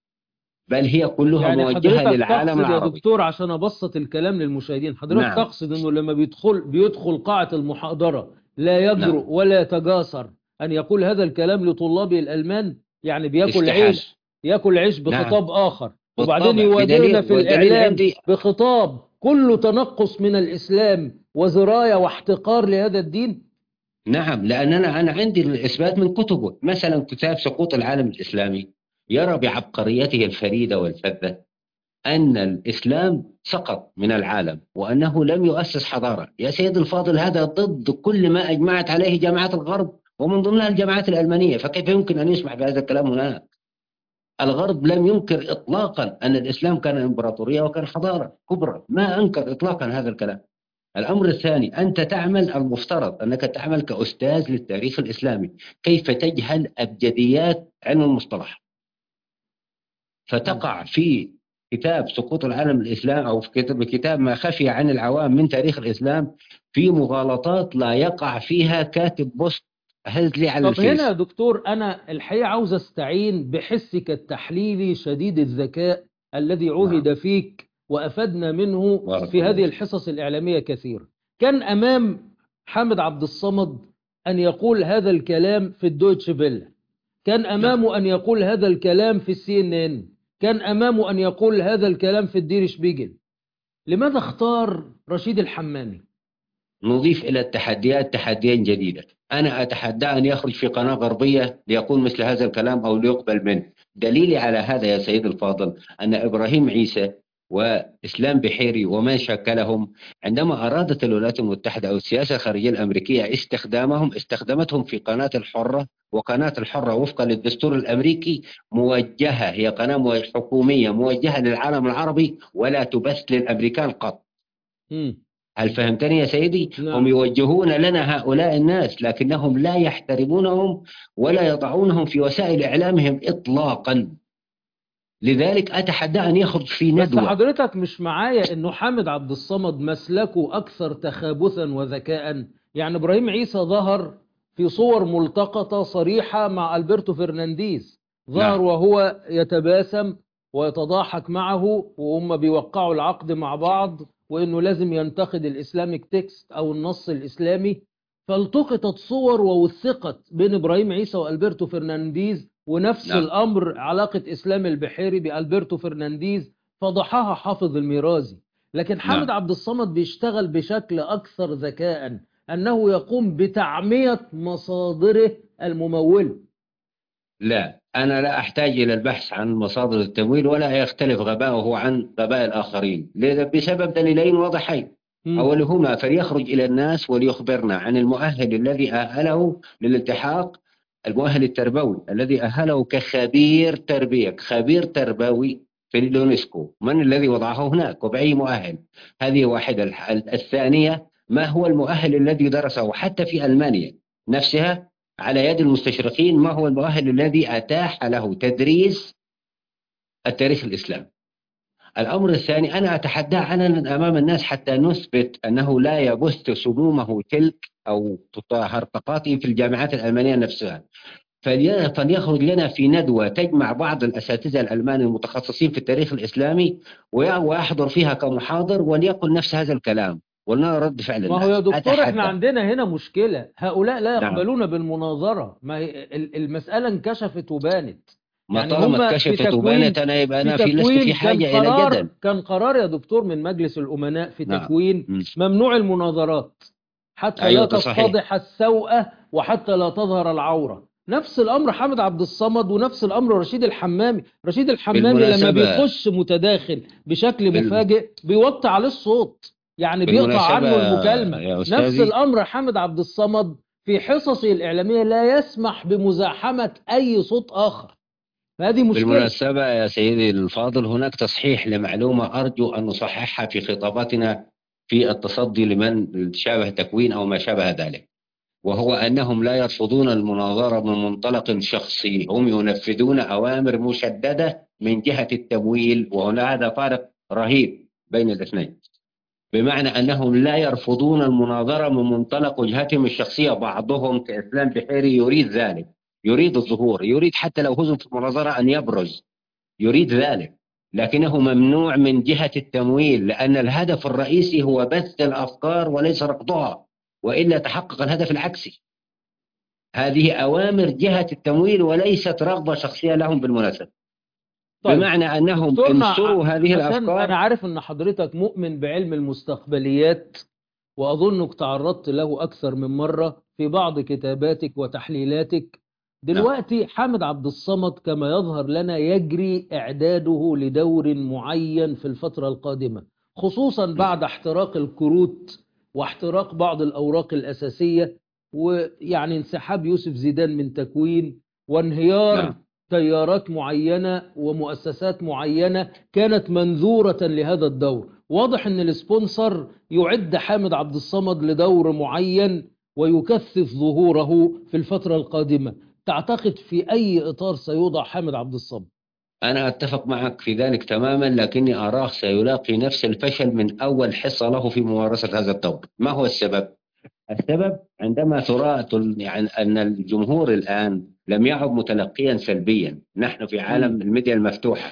بل هي كلها يعني موجهه حضرتك للعالم تقصد يا العربي. دكتور عشان ابسط الكلام للمشاهدين حضرتك نعم. تقصد انه لما بيدخل بيدخل قاعة المحاضرة لا يجرؤ نعم. ولا يتجاسر ان يقول هذا الكلام لطلابه الالمان يعني بياكل استحالة. عيش ياكل عيش بخطاب اخر وبعدين بالطبع. يواجهنا بدليل- في والدليل الاعلام عندي بخطاب كله تنقص من الاسلام وزراية واحتقار لهذا الدين نعم لأننا أنا عندي الإثبات من كتبه مثلا كتاب سقوط العالم الإسلامي يرى بعبقريته الفريدة والفذة أن الإسلام سقط من العالم وأنه لم يؤسس حضارة يا سيد الفاضل هذا ضد كل ما أجمعت عليه جامعات الغرب ومن ضمنها الجامعات الألمانية فكيف يمكن أن يسمح بهذا الكلام هناك الغرب لم ينكر إطلاقا أن الإسلام كان إمبراطورية وكان حضارة كبرى ما أنكر إطلاقا هذا الكلام الأمر الثاني أنت تعمل المفترض أنك تعمل كأستاذ للتاريخ الإسلامي كيف تجهل أبجديات علم المصطلح فتقع في كتاب سقوط العالم الإسلام أو في كتاب, كتاب ما خفي عن العوام من تاريخ الإسلام في مغالطات لا يقع فيها كاتب بوست هزلي على طب هنا الفيس يا دكتور أنا الحقيقة عاوز أستعين بحسك التحليلي شديد الذكاء الذي عهد فيك وأفدنا منه بارك في الله هذه فيك. الحصص الإعلامية كثير كان أمام حامد عبد الصمد أن يقول هذا الكلام في الدويتش فيلا كان أمامه أن يقول هذا الكلام في السي ان ان كان أمامه أن يقول هذا الكلام في الدير شبيجل لماذا اختار رشيد الحماني نضيف إلى التحديات تحديا جديدة أنا أتحدى أن يخرج في قناة غربية ليقول مثل هذا الكلام أو ليقبل منه دليلي على هذا يا سيد الفاضل أن إبراهيم عيسى وإسلام بحيري ومن شكلهم عندما أرادت الولايات المتحدة أو السياسة الخارجية الأمريكية استخدامهم استخدمتهم في قناة الحرة وقناة الحرة وفقا للدستور الأمريكي موجهة هي قناة مو- حكومية موجهة للعالم العربي ولا تبث للأمريكان قط مم. هل فهمتني يا سيدي؟ نعم. هم يوجهون لنا هؤلاء الناس لكنهم لا يحترمونهم ولا يضعونهم في وسائل إعلامهم إطلاقا لذلك أتحدى أن يخرج في بس ندوة حضرتك مش معايا انه حامد عبد الصمد مسلكه اكثر تخابثا وذكاء يعني ابراهيم عيسى ظهر في صور ملتقطة صريحة مع البرتو فرنانديز ظهر نعم. وهو يتباسم ويتضاحك معه وهم بيوقعوا العقد مع بعض وانه لازم ينتقد الاسلاميك تكست او النص الاسلامي فالتقطت صور ووثقت بين ابراهيم عيسى والبرتو فرنانديز ونفس نعم. الامر علاقة اسلام البحيري بالبرتو فرنانديز فضحاها حافظ الميرازي لكن حامد نعم. عبد الصمد بيشتغل بشكل اكثر ذكاء انه يقوم بتعمية مصادره الممولة لا أنا لا أحتاج إلى البحث عن مصادر التمويل ولا يختلف غباؤه عن غباء الآخرين لذا بسبب دليلين واضحين مم. أولهما فليخرج إلى الناس وليخبرنا عن المؤهل الذي أهله للالتحاق المؤهل التربوي الذي أهله كخبير تربية خبير تربوي في اليونسكو من الذي وضعه هناك وبأي مؤهل هذه واحدة الح- الثانية ما هو المؤهل الذي درسه حتى في ألمانيا نفسها على يد المستشرقين ما هو المؤهل الذي أتاح له تدريس التاريخ الإسلامي الأمر الثاني أنا أتحدى علنا أمام الناس حتى نثبت أنه لا يبث سمومه تلك أو هرطقاته في الجامعات الألمانية نفسها فلي- فليخرج لنا في ندوة تجمع بعض الأساتذة الألمان المتخصصين في التاريخ الإسلامي وي- ويحضر فيها كمحاضر وليقل نفس هذا الكلام ولنا رد فعل ما هو يا الناس. دكتور احنا أتحدى. عندنا هنا مشكلة هؤلاء لا نعم. يقبلون بالمناظرة ما هي ال- المسألة انكشفت وبانت ما يعني طالما هما في اتكشفت تكوين- وبانت أنا يبقى أنا في لست تكوين في حاجة كان إلى قرار جدل كان قرار يا دكتور من مجلس الأمناء في نعم. تكوين مم. ممنوع المناظرات حتى أيوة لا ده صحيح. تتضح السوءة وحتى لا تظهر العورة نفس الأمر حامد عبد الصمد ونفس الأمر رشيد الحمامي رشيد الحمامي لما بالمناسبة- بيخش متداخل بشكل بال- مفاجئ بيوطي عليه الصوت يعني بيقطع عنه بالمناسبة المكالمة يا نفس أستاذي الأمر حامد عبد الصمد في حصصه الإعلامية لا يسمح بمزاحمة أي صوت آخر هذه مشكلة بالمناسبة يا سيدي الفاضل هناك تصحيح لمعلومة أرجو أن نصححها في خطاباتنا في التصدي لمن شابه تكوين أو ما شابه ذلك وهو أنهم لا يرفضون المناظرة من منطلق شخصي هم ينفذون أوامر مشددة من جهة التمويل وهنا هذا فارق رهيب بين الاثنين بمعنى أنهم لا يرفضون المناظرة من منطلق وجهتهم الشخصية بعضهم كإسلام بحيري يريد ذلك يريد الظهور يريد حتى لو هزم في المناظرة أن يبرز يريد ذلك لكنه ممنوع من جهة التمويل لأن الهدف الرئيسي هو بث الأفكار وليس رفضها وإلا تحقق الهدف العكسي هذه أوامر جهة التمويل وليست رغبة شخصية لهم بالمناسبة طيب. بمعنى أنهم دكتورنا، انصروا هذه عشان الأفكار أنا عارف أن حضرتك مؤمن بعلم المستقبليات وأظنك تعرضت له أكثر من مرة في بعض كتاباتك وتحليلاتك دلوقتي حامد عبد الصمد كما يظهر لنا يجري إعداده لدور معين في الفترة القادمة خصوصا بعد احتراق الكروت واحتراق بعض الأوراق الأساسية ويعني انسحاب يوسف زيدان من تكوين وانهيار نعم. تيارات معينة ومؤسسات معينة كانت منذورة لهذا الدور واضح ان السبونسر يعد حامد عبد الصمد لدور معين ويكثف ظهوره في الفترة القادمة تعتقد في أي إطار سيوضع حامد عبد الصمد أنا أتفق معك في ذلك تماما لكني أراه سيلاقي نفس الفشل من أول حصة له في ممارسة هذا الدور ما هو السبب؟ السبب عندما ترى يعني أن الجمهور الآن لم يعد متلقيا سلبيا نحن في عالم الميديا المفتوحة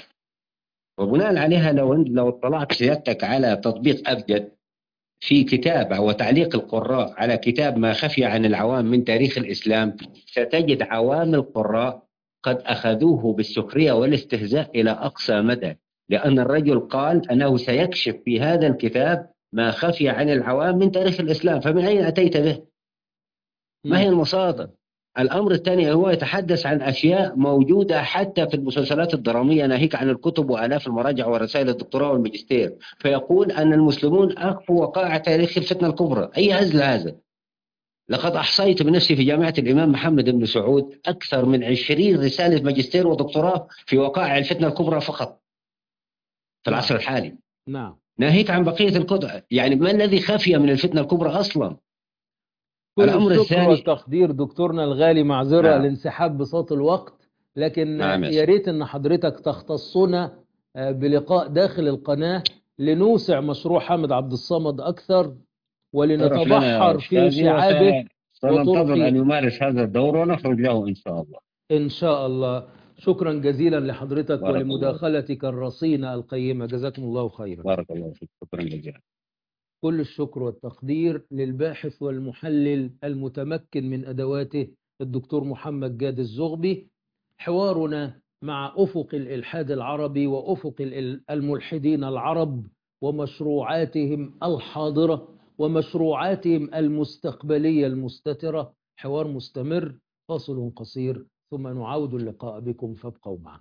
وبناء عليها لو لو اطلعت سيادتك على تطبيق أبجد في كتاب وتعليق القراء على كتاب ما خفي عن العوام من تاريخ الإسلام ستجد عوام القراء قد أخذوه بالسخرية والاستهزاء إلى أقصى مدى لأن الرجل قال أنه سيكشف في هذا الكتاب ما خفي عن العوام من تاريخ الإسلام فمن أين أتيت به؟ ما هي المصادر؟ الأمر الثاني هو يتحدث عن أشياء موجودة حتى في المسلسلات الدرامية ناهيك عن الكتب وآلاف المراجع ورسائل الدكتوراه والماجستير فيقول أن المسلمون أخفوا وقائع تاريخ الفتنة الكبرى أي هزل هذا لقد أحصيت بنفسي في جامعة الإمام محمد بن سعود أكثر من عشرين رسالة ماجستير ودكتوراه في وقائع الفتنة الكبرى فقط في العصر الحالي نعم ناهيك عن بقية الكتب يعني ما الذي خفي من الفتنة الكبرى أصلا كل الأمر الشكر الثاني- والتقدير دكتورنا الغالي معذرة نعم. الانسحاب بصوت الوقت لكن نعم يا يا ريت ان حضرتك تختصنا آه، بلقاء داخل القناة لنوسع مشروع حامد عبد الصمد أكثر ولنتبحر في شعابه سننتظر وطرقه. أن يمارس هذا الدور ونخرج له إن شاء الله إن شاء الله شكرا جزيلا لحضرتك بارك الله. ولمداخلتك الرصينة القيمة جزاكم الله خيرا بارك الله فيك شكرا جزيلا كل الشكر والتقدير للباحث والمحلل المتمكن من أدواته الدكتور محمد جاد الزغبي حوارنا مع أفق الإلحاد العربي وأفق ال- الملحدين العرب ومشروعاتهم الحاضرة ومشروعاتهم المستقبلية المستترة حوار مستمر فاصل قصير ثم نعود اللقاء بكم فابقوا معنا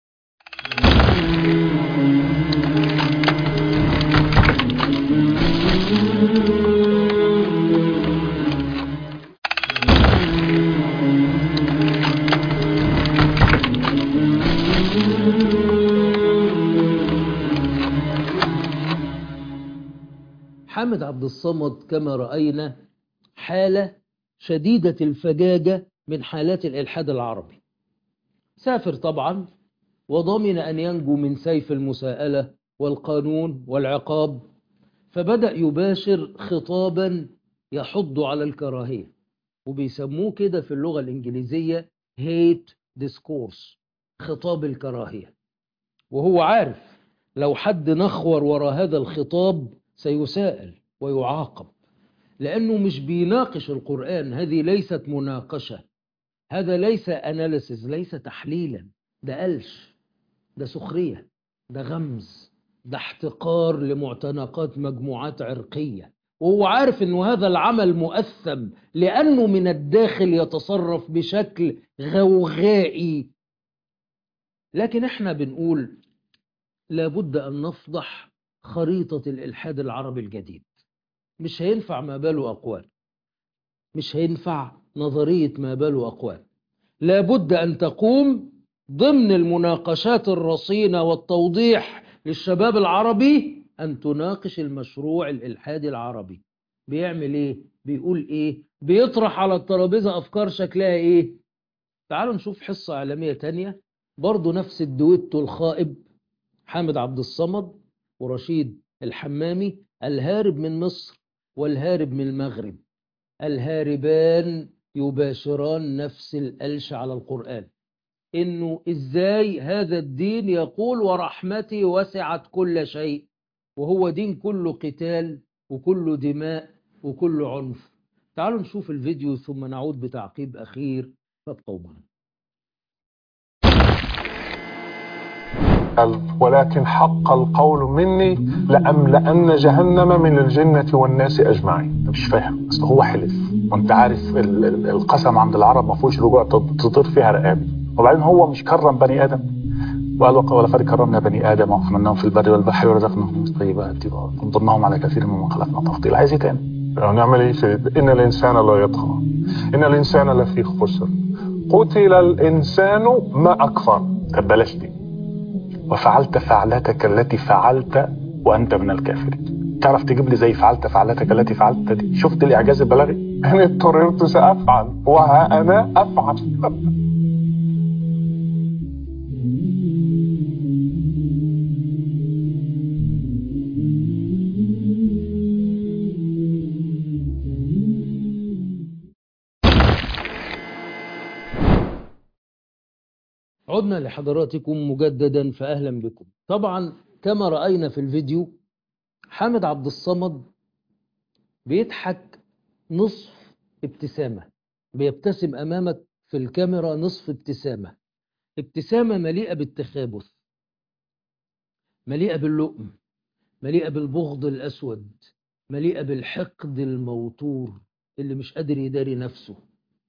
حامد عبد الصمد كما رأينا حالة شديدة الفجاجة من حالات الإلحاد العربي سافر طبعا وضمن أن ينجو من سيف المساءلة والقانون والعقاب فبدأ يباشر خطابا يحض على الكراهية وبيسموه كده في اللغة الإنجليزية hate discourse خطاب الكراهية وهو عارف لو حد نخور وراء هذا الخطاب سيساءل ويعاقب لأنه مش بيناقش القرآن هذه ليست مناقشة هذا ليس أناليسيز ليس تحليلا ده قلش ده سخرية ده غمز ده احتقار لمعتنقات مجموعات عرقية وهو عارف أنه هذا العمل مؤثم لأنه من الداخل يتصرف بشكل غوغائي لكن احنا بنقول لابد أن نفضح خريطة الإلحاد العربي الجديد مش هينفع ما باله أقوال مش هينفع نظرية ما باله أقوال لابد أن تقوم ضمن المناقشات الرصينة والتوضيح للشباب العربي أن تناقش المشروع الإلحادي العربي بيعمل إيه؟ بيقول إيه؟ بيطرح على الترابيزة أفكار شكلها إيه؟ تعالوا نشوف حصة إعلامية تانية برضو نفس الدويتو الخائب حامد عبد الصمد ورشيد الحمامي الهارب من مصر والهارب من المغرب الهاربان يباشران نفس الألش على القرآن إنه إزاي هذا الدين يقول ورحمتي وسعت كل شيء وهو دين كله قتال وكله دماء وكله عنف تعالوا نشوف الفيديو ثم نعود بتعقيب أخير فابقوا معنا ولكن حق القول مني لأملأن جهنم من الجنة والناس أجمعين مش فاهم اصل هو حلف وانت عارف ال- ال- القسم عند العرب ما فيهوش رجوع تض- تضر فيها رقابي وبعدين هو مش كرم بني ادم وقال وق- ولقد كرمنا بني ادم وحملناهم في البر والبحر ورزقناهم من الطيبات وفضلناهم على كثير ممن خلقنا تفضيلا عايز ايه تاني؟ يعني نعمل ايه سيد إن الإنسان لا يطغى إن الإنسان لفي خسر قتل الإنسان ما أكفر طب بلاش دي وفعلت فعلتك التي فعلت وانت من الكافرين تعرف تجيب لي زي فعلت فعلتك التي فعلت دي شفت الاعجاز البلاغي إن اضطررت سأفعل وها أنا أفعل عدنا لحضراتكم مجددا فأهلا بكم طبعا كما رأينا في الفيديو حامد عبد الصمد بيضحك نصف ابتسامة بيبتسم أمامك في الكاميرا نصف ابتسامة ابتسامة مليئة بالتخابث مليئة باللؤم مليئة بالبغض الأسود مليئة بالحقد الموتور اللي مش قادر يداري نفسه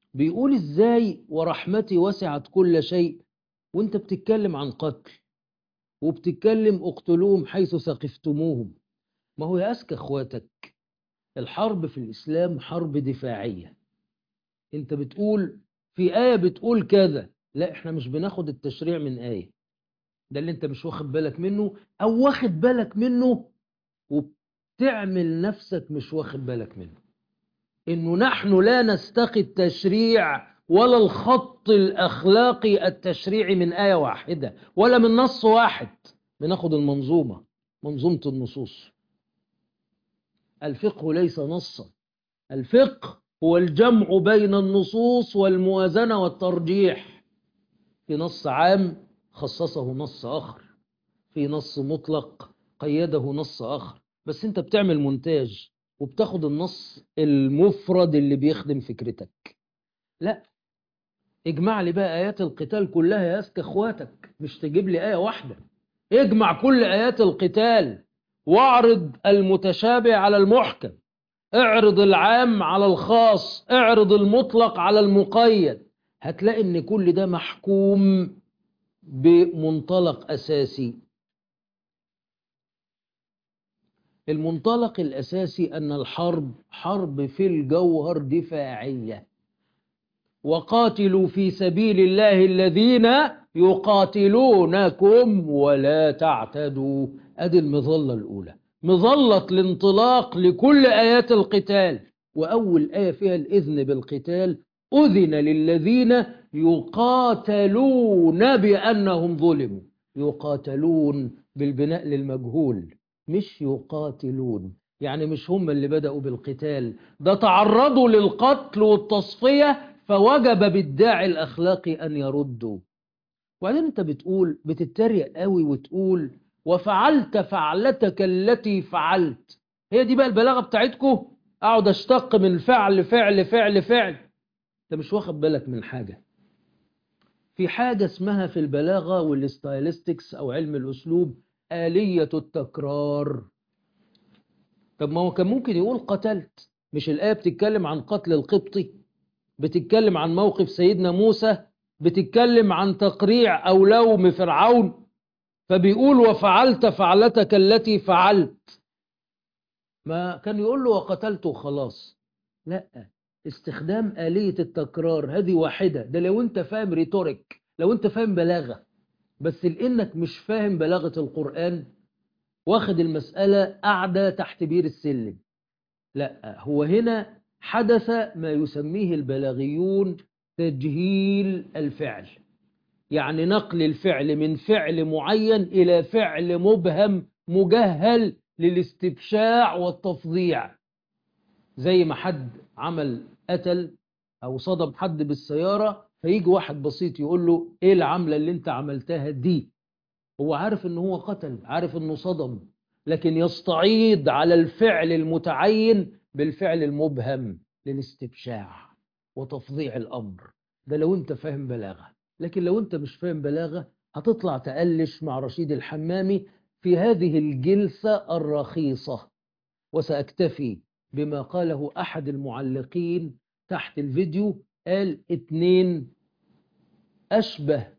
بيقول ازاي ورحمتي وسعت كل شيء وانت بتتكلم عن قتل وبتتكلم اقتلوهم حيث ثقفتموهم ما هو يا أذكى اخواتك الحرب في الإسلام حرب دفاعية انت بتقول في آية بتقول كذا لا احنا مش بناخد التشريع من آية ده اللي انت مش واخد بالك منه او واخد بالك منه وبتعمل نفسك مش واخد بالك منه انه نحن لا نستقي التشريع ولا الخط الاخلاقي التشريعي من آية واحدة ولا من نص واحد بناخد المنظومة منظومة النصوص الفقه ليس نصا الفقه هو الجمع بين النصوص والموازنة والترجيح في نص عام خصصه نص آخر في نص مطلق قيده نص آخر بس انت بتعمل مونتاج وبتاخد النص المفرد اللي بيخدم فكرتك لا اجمع لي بقى آيات القتال كلها يا أذكى اخواتك مش تجيب لي آية واحدة اجمع كل آيات القتال واعرض المتشابه على المحكم اعرض العام على الخاص اعرض المطلق على المقيد هتلاقي ان كل ده محكوم بمنطلق أساسي المنطلق الأساسي أن الحرب حرب في الجوهر دفاعية وقاتلوا في سبيل الله الذين يقاتلونكم ولا تعتدوا أدي المظلة الأولى مظلة الانطلاق لكل آيات القتال وأول آية فيها الإذن بالقتال أذن للذين يقاتلون بأنهم ظلموا يقاتلون بالبناء للمجهول مش يقاتلون يعني مش هم اللي بدأوا بالقتال ده تعرضوا للقتل والتصفية فوجب بالداعي الأخلاقي أن يردوا وبعدين انت بتقول بتتريق قوي وتقول وفعلت فعلتك التي فعلت هي دي بقى البلاغة بتاعتكم اقعد اشتق من فعل فعل فعل فعل انت مش واخد بالك من حاجة في حاجة اسمها في البلاغة والستايلستكس او علم الاسلوب آلية التكرار طب ما هو كان ممكن يقول قتلت مش الآية بتتكلم عن قتل القبطي بتتكلم عن موقف سيدنا موسى بتتكلم عن تقريع أو لوم فرعون فبيقول وفعلت فعلتك التي فعلت ما كان يقول له وقتلت وخلاص لا استخدام آلية التكرار هذه واحدة ده لو انت فاهم ريتوريك لو انت فاهم بلاغة بس لانك مش فاهم بلاغة القرآن واخد المسألة قاعدة تحت بير السلم لا هو هنا حدث ما يسميه البلاغيون تجهيل الفعل يعني نقل الفعل من فعل معين إلى فعل مبهم مجهل للاستبشاع والتفظيع زي ما حد عمل قتل أو صدم حد بالسيارة فيجي واحد بسيط يقول له إيه العملة اللي أنت عملتها دي هو عارف إن هو قتل عارف إنه صدم لكن يستعيض على الفعل المتعين بالفعل المبهم للاستبشاع وتفظيع الأمر ده لو أنت فاهم بلاغة لكن لو أنت مش فاهم بلاغة هتطلع تقلش مع رشيد الحمامي في هذه الجلسة الرخيصة وسأكتفي بما قاله أحد المعلقين تحت الفيديو قال اتنين أشبه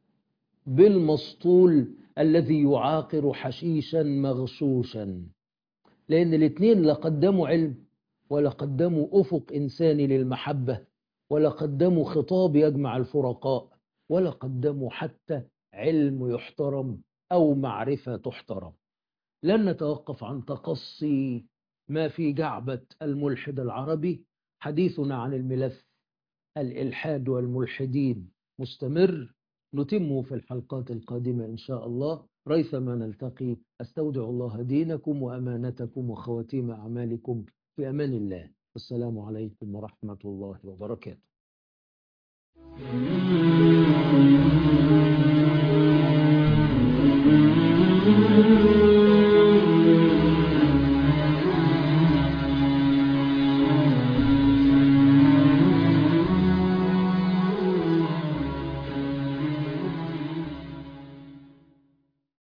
بالمسطول الذي يعاقر حشيشا مغشوشا لأن الاتنين لا قدموا علم ولا قدموا أفق إنساني للمحبة ولا قدموا خطاب يجمع الفرقاء ولا قدموا حتى علم يحترم أو معرفة تحترم لن نتوقف عن تقصي ما في جعبة الملحد العربي حديثنا عن الملف الإلحاد والملحدين مستمر نتمه في الحلقات القادمة إن شاء الله ريثما نلتقي أستودع الله دينكم وأمانتكم وخواتيم أعمالكم في أمان الله السلام عليكم ورحمة الله وبركاته